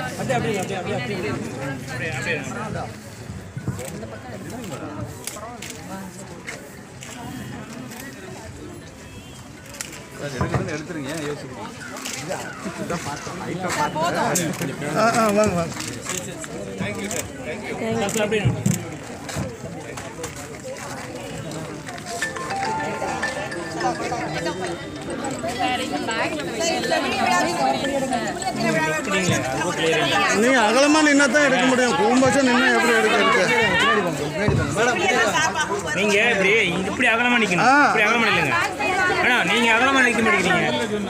எடுத்துருங்க ஏன் யோசிக்கிறீங்க ஆ ஆ வாங்க வாங்க நீ அகலமா நின்னா தான் எடுக்க முடியும் கும்பச்சம் நின்னா எப்படி எடுக்க எடுக்க நீங்க இப்படி இப்படி அகலமா நிக்கணும் ஆ. இப்படி அகலமா நில்லுங்க வேணாம் நீங்க அகலமா நிக்க மாட்டேங்கிறீங்க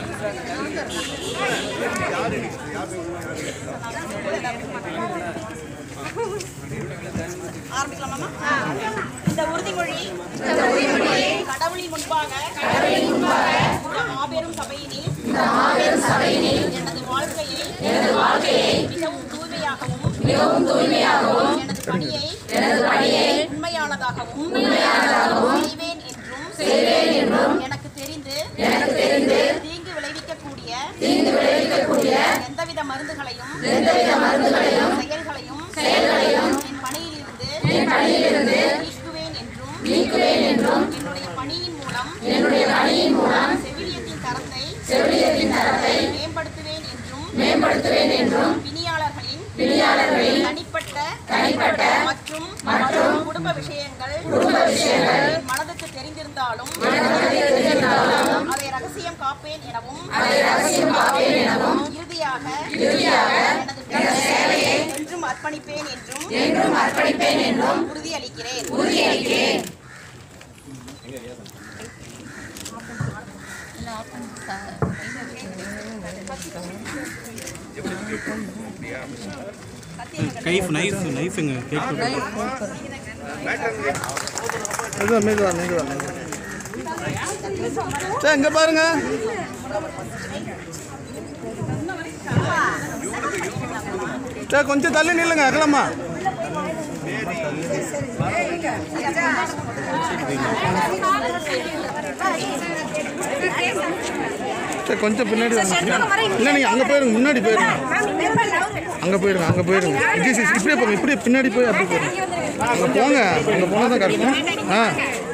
ஆரம்பிக்கலாமா இந்த உறுதிமொழி கடவுளின் முன்பாக இந்த மாபெரும் சபையினில் எனது வாழ்க்கையை மிகவும் தூய்மையாகவும் எனது பணியை உண்மையானதாகவும் செய்வேன் என்றும் எனக்கு தெரிந்து தீங்கு விளைவிக்கக்கூடிய எந்தவித மருந்துகளையும் செயல்களையும் என் பணியிலிருந்து நீக்குவேன் என்றும் என்னுடைய பணியின் மூலம் செவிலியத்தின் தரத்தை மேம்படுத்துவேன் என்றும் பிணியாளர்களின் தனிப்பட்ட மற்றும் குடும்ப விஷயங்கள் என் மனதுக்கு தெரிந்திருந்தாலும் அதை ரகசியம் காப்பேன் எனவும் இறுதியாக எனது சேவையை என்றும் அர்ப்பணிப்பேன் என்றும் உறுதியளிக்கிறேன் கைஃப் நைஃப் நைஃப் எங்க கேட்கு மெதுவா மெதுவா மெதுவா மெதுவா சரி இங்க பாருங்க சரி கொஞ்சம் தள்ளி நில்லுங்க அகலமா சரி கொஞ்சம் பின்னாடி வாங்க இல்லை நீங்கள் அங்கே போயிருங்க முன்னாடி போயிருங்க அங்கே போயிருங்க அங்கே போயிருங்க ஜி சி இப்படியே போங்க இப்படியே பின்னாடி போய் அப்படி போயிருங்க அங்கே போங்க அங்கே போனால் தான் கரெக்டாக ஆ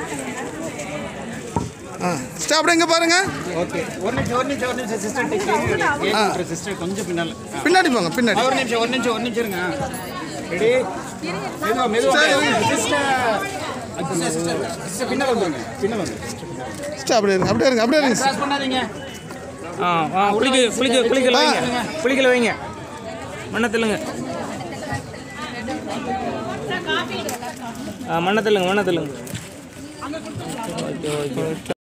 ஆ ஸ்டாப் அப்படியே இங்கே பாருங்க ஓகே ஒரு நிமிஷம் ஒரு நிமிஷம் ஒரு நிமிஷம் சிஸ்டர் சிஸ்டர் கொஞ்சம் பின்னால் பின்னாடி போங்க பின்னாடி ஒரு நிமிஷம் ஒரு நிமிஷம் ஒரு நிமிஷம் இருங்க ரெடி மெதுவா மெதுவா சிஸ்டர் சிஸ்டர் பின்னால் வந்துருங்க பின்னால் வந்துருங்க ஸ்டாப் அப்படியே இருங்க அப்படியே இருங்க அப்படியே இருங்க கிராஸ் பண்ணாதீங்க ஆ ஆ குளிக்க குளிக்க குளிக்கல வைங்க குளிக்கல வைங்க மண்ணை தள்ளுங்க ஆ மண்ணை தள்ளுங்க மண்ணை தள்ளுங்க ஓகே ஓகே